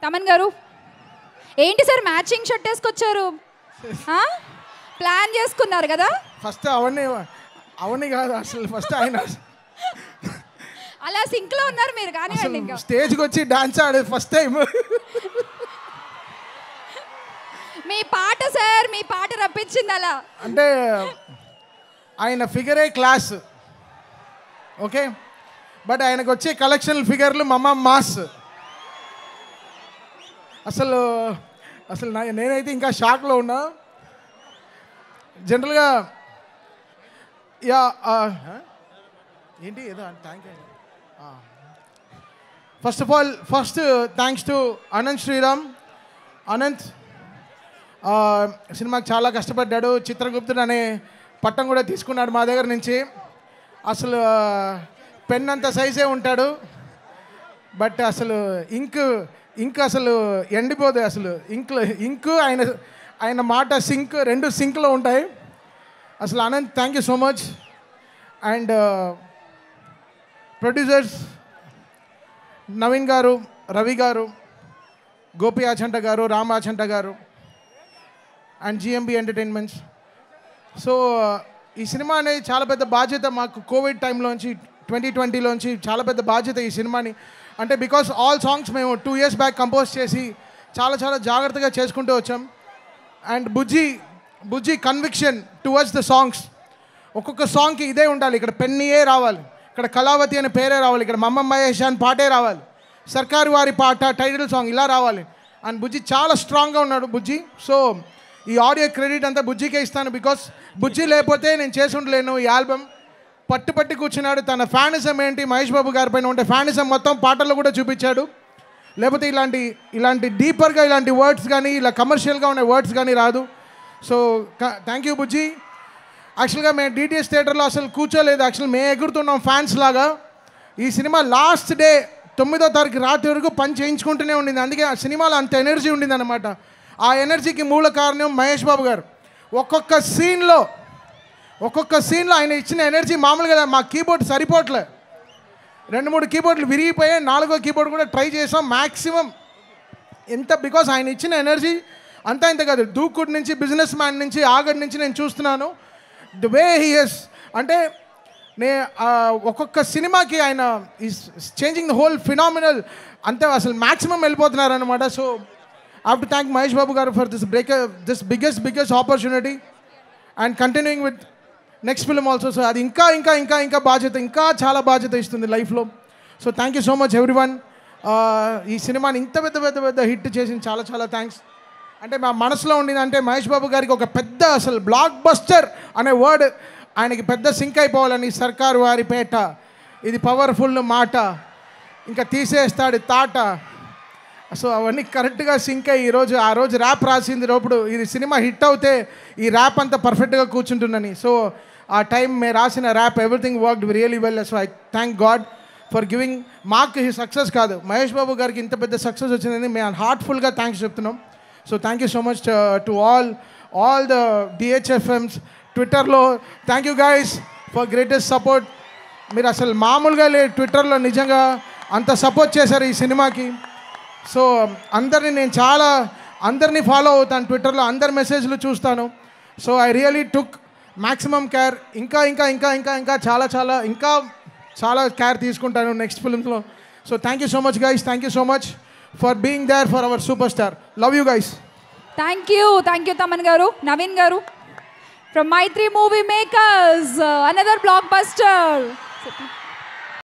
తమన్ గారు ఏంటి sir matching shirt వేసుకొచ్చారు ఆ? ప్లాన్ చేసుకున్నారు కదా ఫస్ట్ అవన్నీ అవన్నీ కాదు అసలు ఫస్ట్ ఆయన అలా సింక్ లో ఉన్నారు మీరు కానివ్వండి అసలు ఇంకా స్టేజ్కి వచ్చి డాన్స్ ఆడేది ఫస్ట్ టైం మీ పాట సార్ మీ పాట రప్పించింది అలా అంటే ఆయన ఫిగరే క్లాస్ ఓకే బట్ ఆయనకు వచ్చే కలెక్షన్ ఫిగర్లు మమ్మ మాస్ అసలు అసలు నా నేనైతే ఇంకా షాక్లో ఉన్నా జనరల్గా యా ఆ, ఏంటి ఏదో thank you first of all first thanks to Anant Sriram Anant ఆ, సినిమాకి చాలా కష్టపడ్డాడు చిత్రగుప్తుడు అనే పట్టం కూడా తీసుకున్నాడు మా దగ్గర నుంచి అసలు పెన్ అంత సైజే ఉంటాడు బట్ అసలు ఇంక్ ఇంక్ అసలు ఎండిపోదు అసలు ఇంక్ ఇంక్ ఆయన ఆయన మాట సింక్ రెండు సింక్లో ఉంటాయి అసలు Anant thank you so much and producers Naveen garu Ravi garu Gopi Achanta garu Ram Achanta garu and GMB entertainments so ఈ సినిమా అనేది చాలా పెద్ద బాధ్యత మాకు కోవిడ్ టైంలోంచి ట్వంటీ ట్వంటీలోంచి చాలా పెద్ద బాధ్యత ఈ సినిమాని అంటే బికాస్ ఆల్ సాంగ్స్ మేము టూ ఇయర్స్ బ్యాక్ కంపోజ్ చేసి చాలా చాలా జాగ్రత్తగా చేసుకుంటూ వచ్చాం and Bujji Bujji conviction towards the songs ఒక్కొక్క సాంగ్కి ఇదే ఉండాలి ఇక్కడ పెన్నీయే రావాలి ఇక్కడ కళావతి అనే పేరే రావాలి ఇక్కడ మమ్మ మహేష్ అని పాటే రావాలి సర్కారు వారి పాట టైటిల్ సాంగ్ ఇలా రావాలి అండ్ బుజ్జి చాలా స్ట్రాంగ్గా ఉన్నాడు బుజ్జి సో ఈ ఆడియో క్రెడిట్ అంతా బుజ్జికే ఇస్తాను బికాస్ బుజ్జి లేకపోతే నేను చేసి ఉండలేను ఈ ఆల్బమ్ పట్టు పట్టి కూర్చున్నాడు తన ఫ్యానిజం ఏంటి మహేష్ బాబు గారి పైన ఉండే ఫ్యానిజం మొత్తం పాటల్లో కూడా చూపించాడు లేకపోతే ఇలాంటి ఇలాంటి డీపర్గా ఇలాంటి వర్డ్స్ కానీ ఇలా కమర్షియల్గా ఉండే వర్డ్స్ కానీ రాదు సో థ్యాంక్ యూ బుజ్జి యాక్చువల్గా మేము డిటిఎస్ థియేటర్లో అసలు కూర్చోలేదు యాక్చువల్ మేము ఎగురుతున్నాం ఫ్యాన్స్ లాగా ఈ సినిమా లాస్ట్ డే తొమ్మిదో తారీఖు రాత్రి వరకు పని చేయించుకుంటూనే ఉండింది అందుకే ఆ సినిమాలో అంత ఎనర్జీ ఉండింది అనమాట ఆ ఎనర్జీకి మూల కారణం మహేష్ బాబు గారు ఒక్కొక్క సీన్లో ఒక్కొక్క సీన్లో ఆయన ఇచ్చిన ఎనర్జీ మామూలుగా మా కీబోర్డ్ సరిపోవట్లే రెండు మూడు కీబోర్డులు విరిగిపోయాయి నాలుగో కీబోర్డ్ కూడా ట్రై చేసాం మ్యాక్సిమం ఎంత బికాస్ ఆయన ఇచ్చిన ఎనర్జీ అంతా ఇంత కాదు దూకుడు నుంచి బిజినెస్ మ్యాన్ నుంచి ఆగడి నుంచి నేను చూస్తున్నాను ద వే హీఎస్ అంటే నే ఆ, ఒక్కొక్క సినిమాకి ఆయన is changing the whole phenomenal అంతే అసలు మ్యాక్సిమం వెళ్ళిపోతున్నారు అనమాట so I to thank Mahesh Babu garu for this break this biggest biggest opportunity and continuing with next film also so అది ఇంకా ఇంకా ఇంకా ఇంకా బాధ్యత ఇంకా చాలా బాధ్యత ఇస్తుంది లైఫ్లో so thank you so much everyone ఈ సినిమాని ఇంత పెద్ద పెద్ద పెద్ద హిట్ చేసింది చాలా చాలా థ్యాంక్స్ అంటే మా మనసులో ఉండింది అంటే మహేష్ బాబు గారికి ఒక పెద్ద అసలు బ్లాక్ బస్టర్ అనే వర్డ్ ఆయనకి పెద్ద సింక్ అయిపోవాలని సర్కారు వారి పేట ఇది పవర్ఫుల్ మాట ఇంకా తీసేస్తాడు తాట సో అవన్నీ కరెక్ట్గా సింక్ అయ్యి ఈరోజు ఆ రోజు ర్యాప్ రాసింది లోపడు ఇది సినిమా హిట్ అవుతే ఈ ర్యాప్ అంతా పర్ఫెక్ట్గా కూర్చుంటుందని సో ఆ టైం మేము రాసిన rap everything worked really well so I thank God for giving మాకు ఈ సక్సెస్ కాదు మహేష్ బాబు గారికి ఇంత పెద్ద సక్సెస్ వచ్చిందని మేము హార్ట్ఫుల్గా థ్యాంక్స్ చెప్తున్నాం so thank you so much to all all the DHFMs ట్విట్టర్లో thank you guys for greatest support మీరు అసలు మామూలుగా లే ట్విట్టర్లో నిజంగా అంత సపోర్ట్ చేశారు ఈ సినిమాకి సో అందరిని నేను చాలా అందరినీ ఫాలో అవుతాను ట్విట్టర్లో అందరి మెసేజ్లు చూస్తాను so I really took maximum care ఇంకా ఇంకా ఇంకా ఇంకా ఇంకా చాలా చాలా ఇంకా చాలా కేర్ తీసుకుంటాను నెక్స్ట్ ఫిల్మ్స్లో so thank you so much guys thank you so much for being there for our super star love you guys thank you thank you Thaman garu Naveen garu from Mythri movie makers another block buster